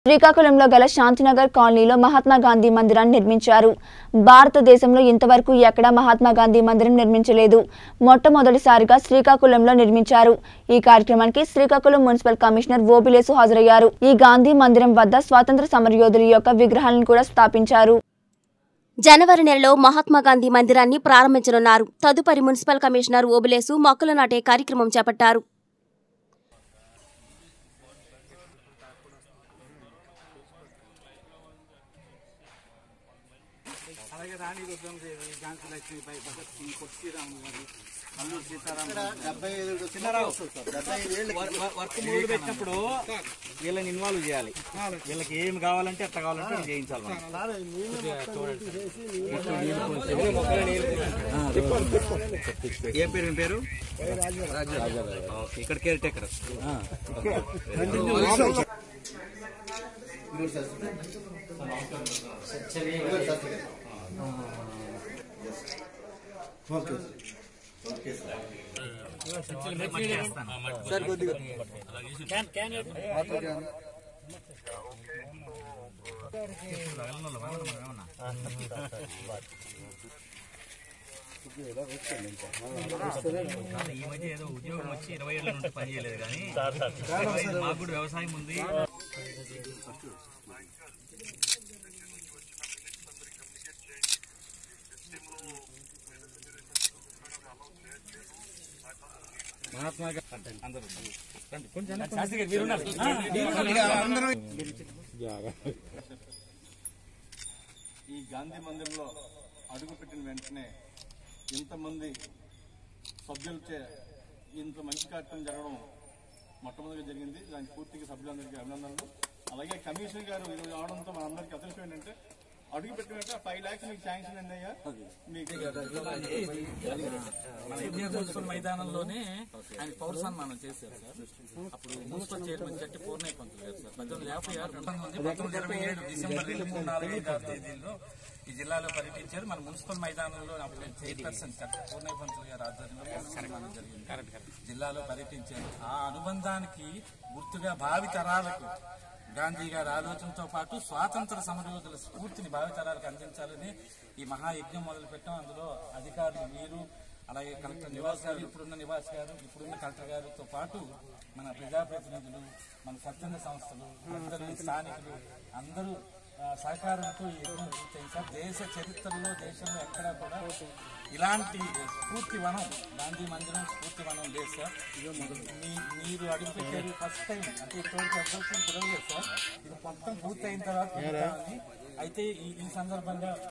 శ్రీకాకుళంలో గల శాంతినగర్ కాలనీలో మహాత్మా గాంధీ మందిరాన్ని నిర్మించారు భారతదేశంలో ఇంతవరకు ఎక్కడా మహాత్మా గాంధీ మందిరం నిర్మించలేదు మొట్టమొదటిసారిగా శ్రీకాకుళంలో నిర్మించారు ఈ కార్యక్రమానికి శ్రీకాకుళం మున్సిపల్ కమిషనర్ ఓబిలేసు హాజరయ్యారు ఈ గాంధీ మందిరం వద్ద స్వాతంత్ర సమరయోధుల యొక్క విగ్రహాలను కూడా స్థాపించారు జనవరి నెలలో మహాత్మా గాంధీ మందిరాన్ని ప్రారంభించనున్నారు తదుపరి మున్సిపల్ కమిషనర్ ఓబులేసు మొక్కలు నాటే కార్యక్రమం చేపట్టారు అలాగే రాణి రుద్రమదేవి ఝాన్సీ లక్ష్మీబాయి భగత్ సింగ్ పొట్టి రాములు గారు అల్లూరు సీతారామరాజు డెబ్బై ఐదు చిన్నారావు డెబ్బై ఐదు ఏళ్ళు వర్- వర్- వర్క్ మొదలు పెట్టినప్పుడు వీళ్ళని ఇన్వాల్వ్ చేయాలి వీళ్ళకి ఏం కావాలంటే ఎట్లా కావాలంటే అది చేయించాలి మనం. ఏం పేరు ఏం పేరు ఓకే, ఇక్కడ కేర్ టేకర్ సార్ కొద్దిగా ఈ మధ్య ఏదో ఉద్యోగం వచ్చి ఇరవై ఏళ్ళ నుండి పని చేయలేదు కానీ మాకు కూడా వ్యవసాయం ఉంది మహాత్మా గాంధీ అందరూ రండి, కొంచెం శాస్త్రి గారు మీరు ఉన్నారు. ఈ గాంధీ మందిరంలో అడుగుపెట్టిన వెంటనే ఇంతమంది సభ్యులచే ఇంత మంచి కార్యక్రమం జరగడం మొట్టమొదటిగా జరిగింది దానికి పూర్తిగా సభ్యులందరికీ అభినందనలు అలాగే కమిషనర్ గారు ఈరోజు అవడంతో మనందరికీ అదృష్టం ఏంటంటే అడుగు పెట్టిన వెంటనే ఫైవ్ ల్యాక్స్ మీకు శాంక్షన్ అయింది అయ్యా మీకు మన ఇండియన్ మున్సిపల్ మైదానంలోనే ఆయన పౌర సన్మానం చేశారు సార్ అప్పుడు municipal chairman Chetti Purnaiah Pantulu garu sir పంతొమ్మిది యాభై ఆరు పంతొమ్మిది పంతొమ్మిది ఇరవై ఏడు డిసెంబర్ రెండు మూడు నాలుగు ఐదు ఆరు తేదీల్లో ఈ జిల్లాలో పర్యటించారు మన మున్సిపల్ మైదానంలో అప్పుడు చైర్పర్సన్ చెట్టి పూర్ణయ్య పంతులు గారు ఆధ్వర్యంలో పౌర సన్మానం జరిగింది జిల్లాలో పర్యటించారు ఆ అనుబంధానికి గుర్తుగా భావి తరాలకు గాంధీ గారి ఆలోచనతో పాటు స్వాతంత్ర సమరయోధుల స్ఫూర్తిని భావితరాలకు అందించాలని ఈ మహాయజ్ఞం మొదలు పెట్టాం అందులో అధికారులు మీరు అలాగే కలెక్టర్ నివాస్ గారు ఇప్పుడున్న నివాస్ గారు ఇప్పుడున్న కలెక్టర్ గారితో పాటు మన ప్రజాప్రతినిధులు మన స్వచ్ఛంద సంస్థలు అందరూ స్థానికులు అందరూ ఆ, సహకారంతో ఈ యజ్ఞం పూర్తయింది సార్ దేశ చరిత్రలో దేశంలో ఎక్కడా కూడా ఇలాంటి స్ఫూర్తి వనం గాంధీ మందిరం స్ఫూర్తి వనం లేదు సార్ మీ- మీరు అడుగుపెట్టారు ఫస్ట్ టైం అంటే ఇప్పటివరకు ఎవరికి పిలవలేదు సార్ ఇది మొత్తం పూర్తయిన తర్వాత పిలుద్దామని. అయితే ఈ ఈ సందర్భంగా